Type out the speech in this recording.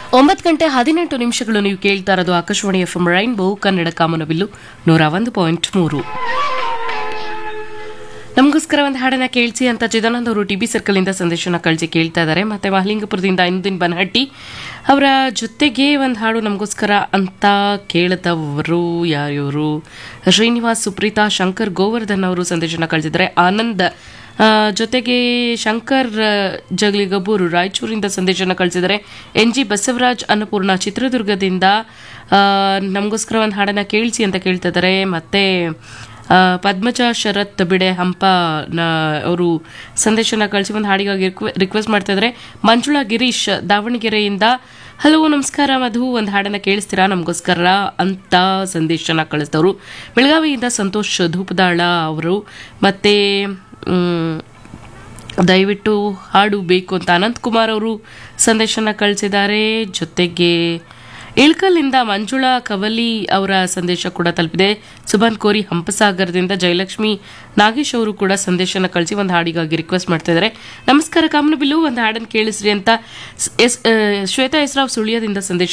ಒಂಬತ್ತು ಗಂಟೆ ಹದಿನೆಂಟು ನಿಮಿಷಗಳು ನೀವು ಕೇಳ್ತಾ ಇರೋದು Akashvani F M rainbow Kannada ಕಾಮನಬಿಲ್ಲು ನೂರ ಒಂದು ಪಾಯಿಂಟ್ ಮೂರು ನಮಗೋಸ್ಕರ ಒಂದು ಹಾಡನ್ನ ಕೇಳಿಸಿ ಅಂತ ಚಿದಾನಂದ್ ಅವರು ಟಿ ಬಿ ಸರ್ಕಲ್ ಇಂದ ಸಂದೇಶನ ಕಳಿಸಿ ಕೇಳ್ತಾ ಇದ್ದಾರೆ ಮತ್ತೆ ಮಹಲಿಂಗಪುರದಿಂದ ಇಂದಿನ ಬನಹಟ್ಟಿ ಅವರ ಜೊತೆಗೆ ಒಂದು ಹಾಡು ನಮಗೋಸ್ಕರ ಅಂತ ಕೇಳಿದವರು ಯಾರಿವರು ಶ್ರೀನಿವಾಸ್ ಸುಪ್ರೀತಾ ಶಂಕರ್ ಗೋವರ್ಧನ್ ಅವರು ಸಂದೇಶನ ಕಳಿಸಿದ್ದಾರೆ ಆನಂದ್ ಆ, ಜೊತೆಗೆ ಶಂಕರ್ ಆ, ಜಗಲಿಗಬ್ಬೂರು ರಾಯಚೂರಿಂದ ಸಂದೇಶನ ಕಳಿಸಿದ್ದಾರೆ ಎನ್ ಜಿ ಬಸವರಾಜ್ ಅನ್ನಪೂರ್ಣ ಚಿತ್ರದುರ್ಗದಿಂದ ಆ, ನಮಗೋಸ್ಕರ ಒಂದು ಹಾಡನ್ನ ಕೇಳಿಸಿ ಅಂತ ಕೇಳ್ತಾ ಇದ್ದಾರೆ ಮತ್ತೆ ಆ, ಪದ್ಮಜ ಶರತ್ ಬಿಡೆ ಹಂಪ ಅವರು ಸಂದೇಶನ ಕಳಿಸಿ ಒಂದು ಹಾಡಿಗಾಗಿ ರಿಕ್ವೆಸ್ಟ್ ಮಾಡ್ತಾ ಇದ್ದಾರೆ ಮಂಜುಳಾ ಗಿರೀಶ್ ದಾವಣಗೆರೆಯಿಂದ ಹಲೋ ನಮಸ್ಕಾರ ಮಧು ಒಂದು ಹಾಡನ್ನ ಕೇಳಿಸ್ತೀರಾ ನಮಗೋಸ್ಕರ ಅಂತ ಸಂದೇಶನ ಕಳಿಸಿದವರು ಬೆಳಗಾವಿಯಿಂದ ಸಂತೋಷ್ ಧೂಪದಾಳ ಅವರು ಮತ್ತೆ ಮ್, ದಯವಿಟ್ಟು ಹಾಡು ಬೇಕು ಅಂತ ಅನಂತ್ ಕುಮಾರ್ ಅವರು ಸಂದೇಶನ ಕಳಿಸಿದ್ದಾರೆ ಜೊತೆಗೆ ಇಳ್ಕಲ್ಲಿಂದ ಮಂಜುಳಾ ಕವಲಿ ಅವರ ಸಂದೇಶ ಕೂಡ ತಲುಪಿದೆ ಸುಭಾನ್ ಕೋರಿ ಹಂಪಸಾಗರದಿಂದ ಜಯಲಕ್ಷ್ಮಿ ನಾಗೇಶ್ ಅವರು ಕೂಡ ಸಂದೇಶನ ಕಳಿಸಿ ಒಂದು ಹಾಡಿಗಾಗಿ ರಿಕ್ವೆಸ್ಟ್ ಮಾಡ್ತಾ ಇದ್ದಾರೆ ನಮಸ್ಕಾರ ಕಾಮನಬಿಲ್ಲು ಒಂದು ಹಾಡನ್ನು ಕೇಳಿಸ್ರಿ ಅಂತ ಸ್- ಎಸ್ ಆ, ಶ್ವೇತಾ ಎಸ್ರಾವ್ ಸುಳ್ಯದಿಂದ ಸಂದೇಶ